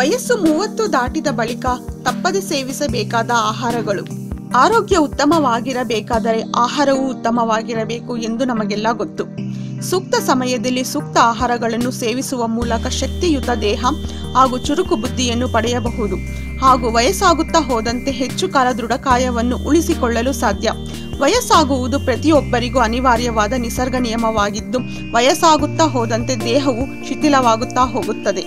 ವಯಸ್ಸು ಮೂವತ್ತು ದಾಟಿದ ಬಳಿಕ ತಪ್ಪದೆ ಸೇವಿಸಬೇಕಾದ ಆಹಾರಗಳು ಆರೋಗ್ಯ ಉತ್ತಮವಾಗಿರಬೇಕಾದರೆ ಆಹಾರವು ಉತ್ತಮವಾಗಿರಬೇಕು ಎಂದು ನಮಗೆಲ್ಲ ಗೊತ್ತು ಸೂಕ್ತ ಸಮಯದಲ್ಲಿ ಸೂಕ್ತ ಆಹಾರಗಳನ್ನು ಸೇವಿಸುವ ಮೂಲಕ ಶಕ್ತಿಯುತ ದೇಹ ಹಾಗೂ ಚುರುಕು ಬುದ್ಧಿಯನ್ನು ಪಡೆಯಬಹುದು ಹಾಗೂ ವಯಸ್ಸಾಗುತ್ತಾ ಹೋದಂತೆ ಹೆಚ್ಚು ಕಾಲ ದೃಢಕಾಯವನ್ನು ಉಳಿಸಿಕೊಳ್ಳಲು ಸಾಧ್ಯ ವಯಸ್ಸಾಗುವುದು ಪ್ರತಿಯೊಬ್ಬರಿಗೂ ಅನಿವಾರ್ಯವಾದ ನಿಸರ್ಗ ನಿಯಮವಾಗಿದ್ದು ವಯಸ್ಸಾಗುತ್ತಾ ಹೋದಂತೆ ದೇಹವು ಶಿಥಿಲವಾಗುತ್ತಾ ಹೋಗುತ್ತದೆ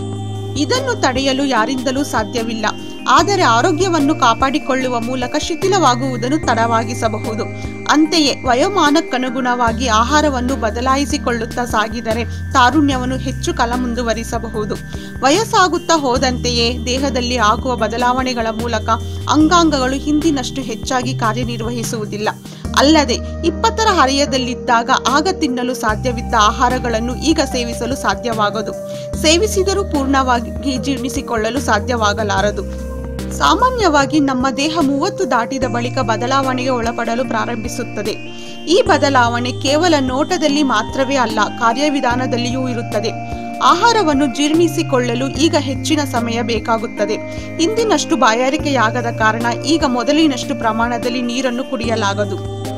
ಇದನ್ನು ತಡೆಯಲು ಯಾರಿಂದಲೂ ಸಾಧ್ಯವಿಲ್ಲ ಆದರೆ ಆರೋಗ್ಯವನ್ನು ಕಾಪಾಡಿಕೊಳ್ಳುವ ಮೂಲಕ ಶಿಥಿಲವಾಗುವುದನ್ನು ತಡವಾಗಿಸಬಹುದು ಅಂತೆಯೇ ವಯೋಮಾನಕ್ಕನುಗುಣವಾಗಿ ಆಹಾರವನ್ನು ಬದಲಾಯಿಸಿಕೊಳ್ಳುತ್ತಾ ಸಾಗಿದರೆ ತಾರುಣ್ಯವನ್ನು ಹೆಚ್ಚು ಕಾಲ ಮುಂದುವರಿಸಬಹುದು ವಯಸ್ಸಾಗುತ್ತಾ ಹೋದಂತೆಯೇ ದೇಹದಲ್ಲಿ ಆಗುವ ಬದಲಾವಣೆಗಳ ಮೂಲಕ ಅಂಗಾಂಗಗಳು ಹಿಂದಿನಷ್ಟು ಹೆಚ್ಚಾಗಿ ಕಾರ್ಯನಿರ್ವಹಿಸುವುದಿಲ್ಲ ಅಲ್ಲದೆ ಇಪ್ಪತ್ತರ ಹರೆಯದಲ್ಲಿದ್ದಾಗ ಆಗ ತಿನ್ನಲು ಸಾಧ್ಯವಿದ್ದ ಆಹಾರಗಳನ್ನು ಈಗ ಸೇವಿಸಲು ಸಾಧ್ಯವಾಗದು ಸೇವಿಸಿದರೂ ಪೂರ್ಣವಾಗಿ ಜೀರ್ಣಿಸಿಕೊಳ್ಳಲು ಸಾಧ್ಯವಾಗಲಾರದು ಸಾಮಾನ್ಯವಾಗಿ ನಮ್ಮ ದೇಹ ಮೂವತ್ತು ದಾಟಿದ ಬಳಿಕ ಬದಲಾವಣೆಗೆ ಒಳಪಡಲು ಪ್ರಾರಂಭಿಸುತ್ತದೆ ಈ ಬದಲಾವಣೆ ಕೇವಲ ನೋಟದಲ್ಲಿ ಮಾತ್ರವೇ ಅಲ್ಲ ಕಾರ್ಯವಿಧಾನದಲ್ಲಿಯೂ ಇರುತ್ತದೆ ಆಹಾರವನ್ನು ಜೀರ್ಣಿಸಿಕೊಳ್ಳಲು ಈಗ ಹೆಚ್ಚಿನ ಸಮಯ ಬೇಕಾಗುತ್ತದೆ ಇಂದಿನಷ್ಟು ಬಾಯಾರಿಕೆಯಾಗದ ಕಾರಣ ಈಗ ಮೊದಲಿನಷ್ಟು ಪ್ರಮಾಣದಲ್ಲಿ ನೀರನ್ನು ಕುಡಿಯಲಾಗದು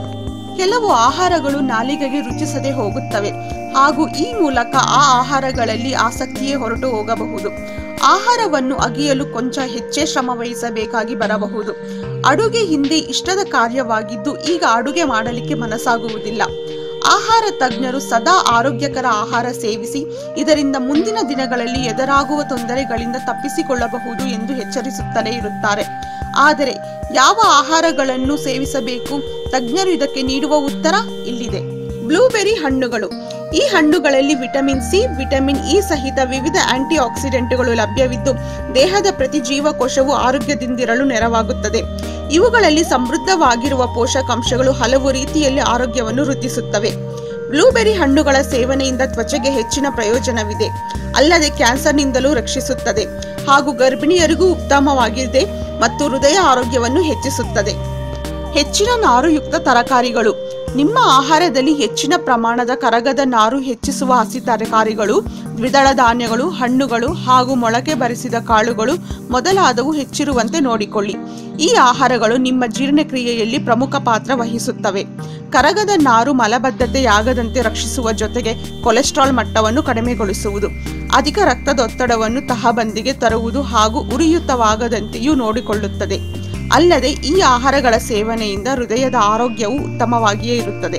ಕೆಲವು ಆಹಾರಗಳು ನಾಲಿಗೆಗೆ ರುಚಿಸದೆ ಹೋಗುತ್ತವೆ ಹಾಗೂ ಈ ಮೂಲಕ ಆ ಆಹಾರಗಳಲ್ಲಿ ಆಸಕ್ತಿಯೇ ಹೊರಟು ಹೋಗಬಹುದು ಆಹಾರವನ್ನು ಅಗಿಯಲು ಕೊಂಚ ಹೆಚ್ಚೇ ಶ್ರಮ ವಹಿಸಬೇಕಾಗಿ ಬರಬಹುದು ಅಡುಗೆ ಹಿಂದೆ ಇಷ್ಟದ ಕಾರ್ಯವಾಗಿದ್ದು ಈಗ ಅಡುಗೆ ಮಾಡಲಿಕ್ಕೆ ಮನಸ್ಸಾಗುವುದಿಲ್ಲ ಆಹಾರ ತಜ್ಞರು ಸದಾ ಆರೋಗ್ಯಕರ ಆಹಾರ ಸೇವಿಸಿ ಇದರಿಂದ ಮುಂದಿನ ದಿನಗಳಲ್ಲಿ ಎದುರಾಗುವ ತೊಂದರೆಗಳಿಂದ ತಪ್ಪಿಸಿಕೊಳ್ಳಬಹುದು ಎಂದು ಎಚ್ಚರಿಸುತ್ತಲೇ ಇರುತ್ತಾರೆ ಆದರೆ ಯಾವ ಆಹಾರಗಳನ್ನು ಸೇವಿಸಬೇಕು ತಜ್ಞರು ಇದಕ್ಕೆ ನೀಡುವ ಉತ್ತರ ಇಲ್ಲಿದೆ ಬ್ಲೂಬೆರಿ ಹಣ್ಣುಗಳು ಈ ಹಣ್ಣುಗಳಲ್ಲಿ ವಿಟಮಿನ್ ಸಿ ವಿಟಮಿನ್ ಇ ಸಹಿತ ವಿವಿಧ ಆಂಟಿ ಆಕ್ಸಿಡೆಂಟ್ಗಳು ಲಭ್ಯವಿದ್ದು ದೇಹದ ಪ್ರತಿ ಜೀವಕೋಶವು ಆರೋಗ್ಯದಿಂದಿರಲು ನೆರವಾಗುತ್ತದೆ ಇವುಗಳಲ್ಲಿ ಸಮೃದ್ಧವಾಗಿರುವ ಪೋಷಕಾಂಶಗಳು ಹಲವು ರೀತಿಯಲ್ಲಿ ಆರೋಗ್ಯವನ್ನು ವೃದ್ಧಿಸುತ್ತವೆ ಬ್ಲೂಬೆರಿ ಹಣ್ಣುಗಳ ಸೇವನೆಯಿಂದ ತ್ವಚೆಗೆ ಹೆಚ್ಚಿನ ಪ್ರಯೋಜನವಿದೆ ಅಲ್ಲದೆ ಕ್ಯಾನ್ಸರ್ನಿಂದಲೂ ರಕ್ಷಿಸುತ್ತದೆ ಹಾಗೂ ಗರ್ಭಿಣಿಯರಿಗೂ ಉತ್ತಮವಾಗಿದೆ ಮತ್ತು ಹೃದಯ ಆರೋಗ್ಯವನ್ನು ಹೆಚ್ಚಿಸುತ್ತದೆ ಹೆಚ್ಚಿನ ನಾರುಯುಕ್ತ ತರಕಾರಿಗಳು ನಿಮ್ಮ ಆಹಾರದಲ್ಲಿ ಹೆಚ್ಚಿನ ಪ್ರಮಾಣದ ಕರಗದ ನಾರು ಹೆಚ್ಚಿಸುವ ಹಸಿ ತರಕಾರಿಗಳು ದ್ವಿದಳ ಧಾನ್ಯಗಳು ಹಣ್ಣುಗಳು ಹಾಗೂ ಮೊಳಕೆ ಬರಿಸಿದ ಕಾಳುಗಳು ಮೊದಲಾದವು ಹೆಚ್ಚಿರುವಂತೆ ನೋಡಿಕೊಳ್ಳಿ ಈ ಆಹಾರಗಳು ನಿಮ್ಮ ಜೀರ್ಣಕ್ರಿಯೆಯಲ್ಲಿ ಪ್ರಮುಖ ಪಾತ್ರ ವಹಿಸುತ್ತವೆ ಕರಗದ ನಾರು ಮಲಬದ್ಧತೆಯಾಗದಂತೆ ರಕ್ಷಿಸುವ ಜೊತೆಗೆ ಕೊಲೆಸ್ಟ್ರಾಲ್ ಮಟ್ಟವನ್ನು ಕಡಿಮೆಗೊಳಿಸುವುದು ಅಧಿಕ ರಕ್ತದೊತ್ತಡವನ್ನು ತಹಬಂದಿಗೆ ತರುವುದು ಹಾಗೂ ಉರಿಯುತವಾಗದಂತೆಯೂ ನೋಡಿಕೊಳ್ಳುತ್ತದೆ ಅಲ್ಲದೆ ಈ ಆಹಾರಗಳ ಸೇವನೆಯಿಂದ ಹೃದಯದ ಆರೋಗ್ಯವು ಉತ್ತಮವಾಗಿಯೇ ಇರುತ್ತದೆ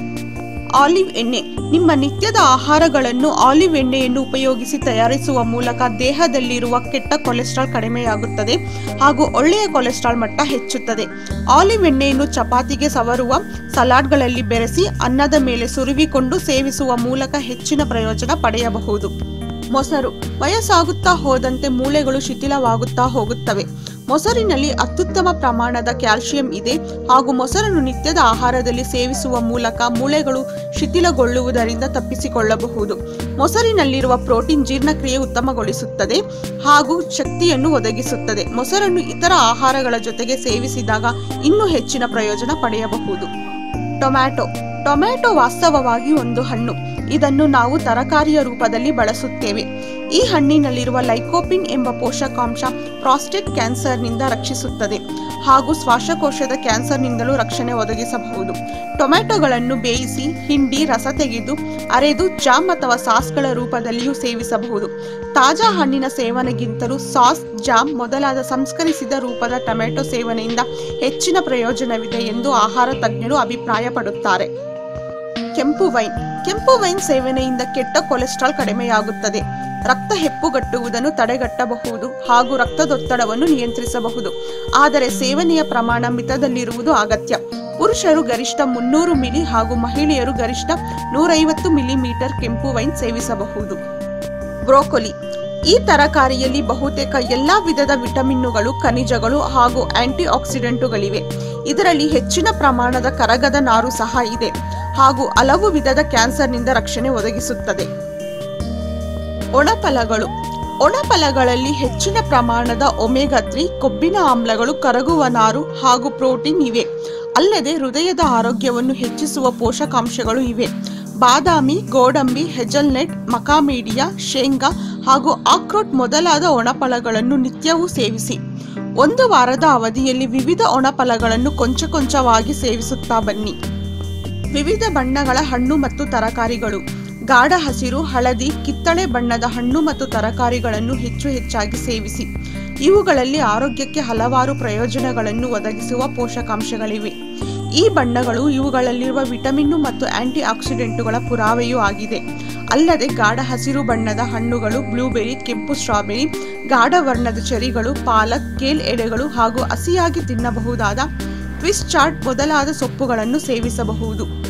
ಆಲಿವ್ ಎಣ್ಣೆ ನಿಮ್ಮ ನಿತ್ಯದ ಆಹಾರಗಳನ್ನು ಆಲಿವ್ ಎಣ್ಣೆಯನ್ನು ಉಪಯೋಗಿಸಿ ತಯಾರಿಸುವ ಮೂಲಕ ದೇಹದಲ್ಲಿರುವ ಕೆಟ್ಟ ಕೊಲೆಸ್ಟ್ರಾಲ್ ಕಡಿಮೆಯಾಗುತ್ತದೆ ಹಾಗೂ ಒಳ್ಳೆಯ ಕೊಲೆಸ್ಟ್ರಾಲ್ ಮಟ್ಟ ಹೆಚ್ಚುತ್ತದೆ ಆಲಿವ್ ಎಣ್ಣೆಯನ್ನು ಚಪಾತಿಗೆ ಸವರುವ ಸಲಾಡ್ಗಳಲ್ಲಿ ಬೆರೆಸಿ ಅನ್ನದ ಮೇಲೆ ಸುರುವಿಕೊಂಡು ಸೇವಿಸುವ ಮೂಲಕ ಹೆಚ್ಚಿನ ಪ್ರಯೋಜನ ಪಡೆಯಬಹುದು ಮೊಸರು ವಯಸ್ಸಾಗುತ್ತಾ ಹೋದಂತೆ ಮೂಳೆಗಳು ಶಿಥಿಲವಾಗುತ್ತಾ ಹೋಗುತ್ತವೆ ಮೊಸರಿನಲ್ಲಿ ಅತ್ಯುತ್ತಮ ಪ್ರಮಾಣದ ಕ್ಯಾಲ್ಸಿಯಂ ಇದೆ ಹಾಗೂ ಮೊಸರನ್ನು ನಿತ್ಯದ ಆಹಾರದಲ್ಲಿ ಸೇವಿಸುವ ಮೂಲಕ ಮೂಳೆಗಳು ಶಿಥಿಲಗೊಳ್ಳುವುದರಿಂದ ತಪ್ಪಿಸಿಕೊಳ್ಳಬಹುದು ಮೊಸರಿನಲ್ಲಿರುವ ಪ್ರೋಟೀನ್ ಜೀರ್ಣಕ್ರಿಯೆ ಉತ್ತಮಗೊಳಿಸುತ್ತದೆ ಹಾಗೂ ಶಕ್ತಿಯನ್ನು ಒದಗಿಸುತ್ತದೆ ಮೊಸರನ್ನು ಇತರ ಆಹಾರಗಳ ಜೊತೆಗೆ ಸೇವಿಸಿದಾಗ ಇನ್ನೂ ಹೆಚ್ಚಿನ ಪ್ರಯೋಜನ ಪಡೆಯಬಹುದು ಟೊಮ್ಯಾಟೊ ಟೊಮ್ಯಾಟೊ ವಾಸ್ತವವಾಗಿ ಒಂದು ಹಣ್ಣು ಇದನ್ನು ನಾವು ತರಕಾರಿಯ ರೂಪದಲ್ಲಿ ಬಳಸುತ್ತೇವೆ ಈ ಹಣ್ಣಿನಲ್ಲಿರುವ ಲೈಕೋಪಿನ್ ಎಂಬ ಪೋಷಕಾಂಶ ಪ್ರಾಸ್ಟೇಟ್ ಕ್ಯಾನ್ಸರ್ನಿಂದ ರಕ್ಷಿಸುತ್ತದೆ ಹಾಗೂ ಶ್ವಾಸಕೋಶದ ಕ್ಯಾನ್ಸರ್ನಿಂದಲೂ ರಕ್ಷಣೆ ಒದಗಿಸಬಹುದು ಟೊಮ್ಯಾಟೊಗಳನ್ನು ಬೇಯಿಸಿ ಹಿಂಡಿ ರಸ ತೆಗೆದು ಅರೆದು ಜಾಮ್ ಅಥವಾ ಸಾಸ್ಗಳ ರೂಪದಲ್ಲಿಯೂ ಸೇವಿಸಬಹುದು ತಾಜಾ ಹಣ್ಣಿನ ಸೇವನೆಗಿಂತಲೂ ಸಾಸ್ ಜಾಮ್ ಮೊದಲಾದ ಸಂಸ್ಕರಿಸಿದ ರೂಪದ ಟೊಮೆಟೊ ಸೇವನೆಯಿಂದ ಹೆಚ್ಚಿನ ಪ್ರಯೋಜನವಿದೆ ಎಂದು ಆಹಾರ ತಜ್ಞರು ಅಭಿಪ್ರಾಯಪಡುತ್ತಾರೆ ಕೆಂಪು ವೈನ್ ಕೆಂಪು ವೈನ್ ಸೇವನೆಯಿಂದ ಕೆಟ್ಟ ಕೊಲೆಸ್ಟ್ರಾಲ್ ಕಡಿಮೆಯಾಗುತ್ತದೆ ರಕ್ತ ಹೆಪ್ಪುಗಟ್ಟುವುದನ್ನು ತಡೆಗಟ್ಟಬಹುದು ಹಾಗೂ ರಕ್ತದೊತ್ತಡವನ್ನು ನಿಯಂತ್ರಿಸಬಹುದು ಆದರೆ ಸೇವನೆಯ ಪ್ರಮಾಣ ಮಿತದಲ್ಲಿರುವುದು ಅಗತ್ಯ ಪುರುಷರು ಗರಿಷ್ಠ ಮುನ್ನೂರು ಮಿಲಿ ಹಾಗೂ ಮಹಿಳೆಯರು ಗರಿಷ್ಠ ನೂರೈವತ್ತು ಮಿಲಿಮೀಟರ್ ಕೆಂಪು ವೈನ್ ಸೇವಿಸಬಹುದು ಬ್ರೋಕೊಲಿ ಈ ತರಕಾರಿಯಲ್ಲಿ ಬಹುತೇಕ ಎಲ್ಲಾ ವಿಧದ ವಿಟಮಿನ್ನುಗಳು ಖನಿಜಗಳು ಹಾಗೂ ಆಂಟಿ ಆಕ್ಸಿಡೆಂಟುಗಳಿವೆ ಇದರಲ್ಲಿ ಹೆಚ್ಚಿನ ಪ್ರಮಾಣದ ಕರಗದ ನಾರು ಸಹ ಇದೆ ಹಾಗೂ ಹಲವು ವಿಧದ ಕ್ಯಾನ್ಸರ್ನಿಂದ ರಕ್ಷಣೆ ಒದಗಿಸುತ್ತದೆ ಒಣಫಲಗಳು ಒಣಫಲಗಳಲ್ಲಿ ಹೆಚ್ಚಿನ ಪ್ರಮಾಣದ ಒಮೆಗಾ ತ್ರೀ ಕೊಬ್ಬಿನ ಆಮ್ಲಗಳು ಕರಗುವ ನಾರು ಹಾಗೂ ಪ್ರೋಟೀನ್ ಇವೆ ಅಲ್ಲದೆ ಹೃದಯದ ಆರೋಗ್ಯವನ್ನು ಹೆಚ್ಚಿಸುವ ಪೋಷಕಾಂಶಗಳು ಇವೆ ಬಾದಾಮಿ ಗೋಡಂಬಿ ಹೆಜಲ್ನೆಟ್ ಮಕಾಮೀಡಿಯಾ ಶೇಂಗಾ ಹಾಗೂ ಆಕ್ರೋಟ್ ಮೊದಲಾದ ಒಣಫಲಗಳನ್ನು ನಿತ್ಯವೂ ಸೇವಿಸಿ ಒಂದು ವಾರದ ಅವಧಿಯಲ್ಲಿ ವಿವಿಧ ಒಣಫಲಗಳನ್ನು ಕೊಂಚ ಕೊಂಚವಾಗಿ ಸೇವಿಸುತ್ತಾ ಬನ್ನಿ ವಿವಿಧ ಬಣ್ಣಗಳ ಹಣ್ಣು ಮತ್ತು ತರಕಾರಿಗಳು ಗಾಢ ಹಸಿರು ಹಳದಿ ಕಿತ್ತಳೆ ಬಣ್ಣದ ಹಣ್ಣು ಮತ್ತು ತರಕಾರಿಗಳನ್ನು ಹೆಚ್ಚು ಹೆಚ್ಚಾಗಿ ಸೇವಿಸಿ ಇವುಗಳಲ್ಲಿ ಆರೋಗ್ಯಕ್ಕೆ ಹಲವಾರು ಪ್ರಯೋಜನಗಳನ್ನು ಒದಗಿಸುವ ಪೋಷಕಾಂಶಗಳಿವೆ ಈ ಬಣ್ಣಗಳು ಇವುಗಳಲ್ಲಿರುವ ವಿಟಮಿನ್ನು ಮತ್ತು ಆಂಟಿ ಆಕ್ಸಿಡೆಂಟುಗಳ ಪುರಾವೆಯೂ ಆಗಿದೆ ಅಲ್ಲದೆ ಗಾಢ ಹಸಿರು ಬಣ್ಣದ ಹಣ್ಣುಗಳು ಬ್ಲೂಬೆರಿ ಕೆಂಪು ಸ್ಟ್ರಾಬೆರಿ ಗಾಢ ವರ್ಣದ ಚೆರಿಗಳು ಪಾಲಕ್ ಕೇಲ್ ಎಲೆಗಳು ಹಾಗೂ ಹಸಿಯಾಗಿ ತಿನ್ನಬಹುದಾದ ಟ್ವಿಸ್ಟ್ ಚಾಟ್ ಮೊದಲಾದ ಸೊಪ್ಪುಗಳನ್ನು ಸೇವಿಸಬಹುದು